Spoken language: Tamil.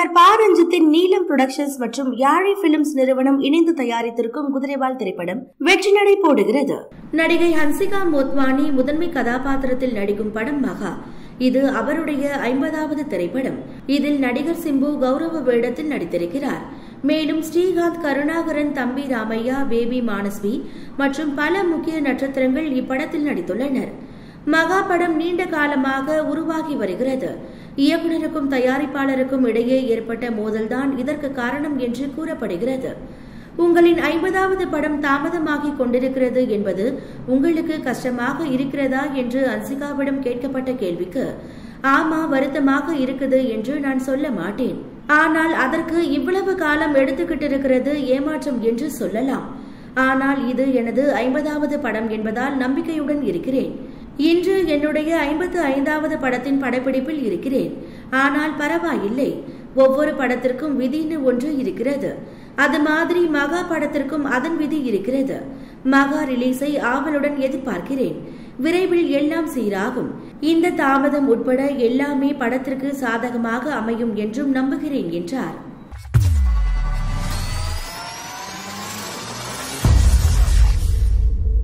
இயக்குனர் ப ரஞ்சித்தின் நீலம் புரொடக்ஷன்ஸ் மற்றும் யாழி பிலிம்ஸ் நிறுவனம் இணைந்து தயாரித்திருக்கும் குதிரைவால் திரைப்படம் வெற்றி நடை போடுகிறது நடிகை ஹன்சிகா மோத்வானி முதன்மை கதாபாத்திரத்தில் நடிக்கும் படம் மகா இது அவருடைய ஐம்பதாவது திரைப்படம் இதில் நடிகர் சிம்பு கௌரவ வேடத்தில் நடித்திருக்கிறார் மேலும் ஸ்ரீகாந்த் கருணாகரன் தம்பி ராமையா பேபி மானஸ்வி மற்றும் பல முக்கிய நட்சத்திரங்கள் இப்படத்தில் நடித்துள்ளனர் மகா படம் நீண்ட காலமாக உருவாகி வருகிறது இயக்குனருக்கும் தயாரிப்பாளருக்கும் இடையே ஏற்பட்ட மோதல்தான் இதற்கு காரணம் என்று கூறப்படுகிறது உங்களின் ஐம்பதாவது படம் தாமதமாகிக் கொண்டிருக்கிறது என்பது உங்களுக்கு கஷ்டமாக இருக்கிறதா என்று அன்சிகாவிடம் கேட்கப்பட்ட கேள்விக்கு ஆமா வருத்தமாக இருக்குது என்று நான் சொல்ல மாட்டேன் ஆனால் அதற்கு இவ்வளவு காலம் எடுத்துக்கிட்டு இருக்கிறது ஏமாற்றம் என்று சொல்லலாம் ஆனால் இது எனது ஐம்பதாவது படம் என்பதால் நம்பிக்கையுடன் இருக்கிறேன் இன்று என்னுடைய ஐம்பத்து ஐந்தாவது படத்தின் படப்பிடிப்பில் இருக்கிறேன் ஆனால் பரவாயில்லை ஒவ்வொரு படத்திற்கும் விதின்னு ஒன்று இருக்கிறது அது மாதிரி மகா படத்திற்கும் அதன் விதி இருக்கிறது மகா ரிலீஸை ஆவலுடன் எதிர்பார்க்கிறேன் விரைவில் எல்லாம் சீராகும் இந்த தாமதம் உட்பட எல்லாமே படத்திற்கு சாதகமாக அமையும் என்றும் நம்புகிறேன் என்றார்